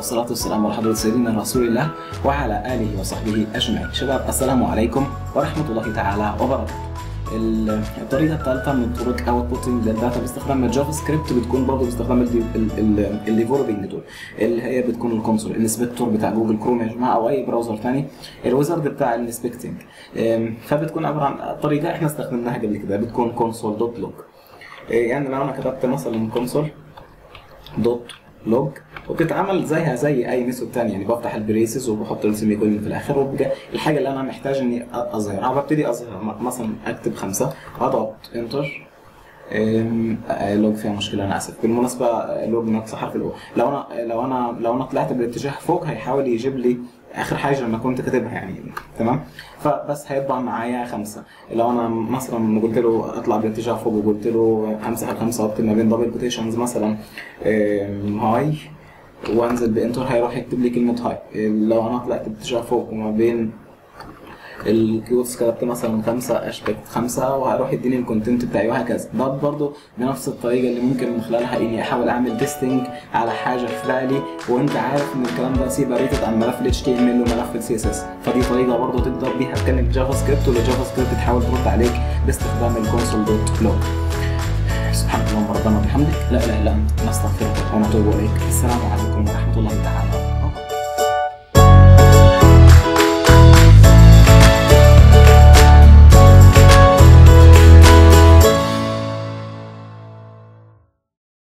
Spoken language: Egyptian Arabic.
والصلاة والسلام على حضرة سيدنا رسول الله وعلى آله وصحبه أجمعين شباب السلام عليكم ورحمة الله تعالى وبركاته الطريقة الثالثة من طرق اوتبوتنج للداتا باستخدام الجافا سكريبت بتكون برضه باستخدام الديفلوبينج تول اللي هي بتكون الكونسول الانسبكتور بتاع جوجل كروم يا جماعة أو أي براوزر ثاني الويزرد بتاع الانسبكتنج فبتكون عبارة عن طريقة احنا استخدمناها قبل كده بتكون كونسول دوت لوج يعني لو أنا كتبت مثلا كونسول دوت لوج وبتتعمل زيها زي اي ميثود تاني يعني بفتح البريسز وبحط السيمي كولن في الاخر وبقى الحاجه اللي انا محتاج اني اظهرها ببتدي اظهر مثلا اكتب خمسه واضغط انتر لوج فيها مشكله انا اسف بالمناسبه لوج ناقص حرف الاو لو انا لو انا لو انا طلعت بالاتجاه فوق هيحاول يجيب لي اخر حاجه لما كنت كاتبها يعني تمام فبس هيطبع معايا خمسه لو انا مثلا قلت له اطلع باتجاه فوق وقلت له همسح الخمسه واكتب ما بين دبل كوتيشنز مثلا هاي وانزل بانتر هيروح يكتب لي كلمه هاي لو انا طلعت باتجاه فوق وما بين الكيوتس كتبت مثلا خمسة اشبك خمسة وهيروح يديني الكونتنت بتاعي وهكذا ده برضه بنفس الطريقة اللي ممكن من خلالها اني احاول اعمل تيستنج على حاجة في بالي وانت عارف ان الكلام ده سيبريتد عن ملف ال HTML وملف ال CSS فدي طريقة برضه تقدر بيها تكلم جافا سكريبت والجافا سكريبت تحاول ترد عليك باستخدام الكونسول دوت لوج سبحانك اللهم ربنا وبحمدك لا اله الا انت نستغفرك ونتوب اليك السلام عليكم ورحمة الله تعالى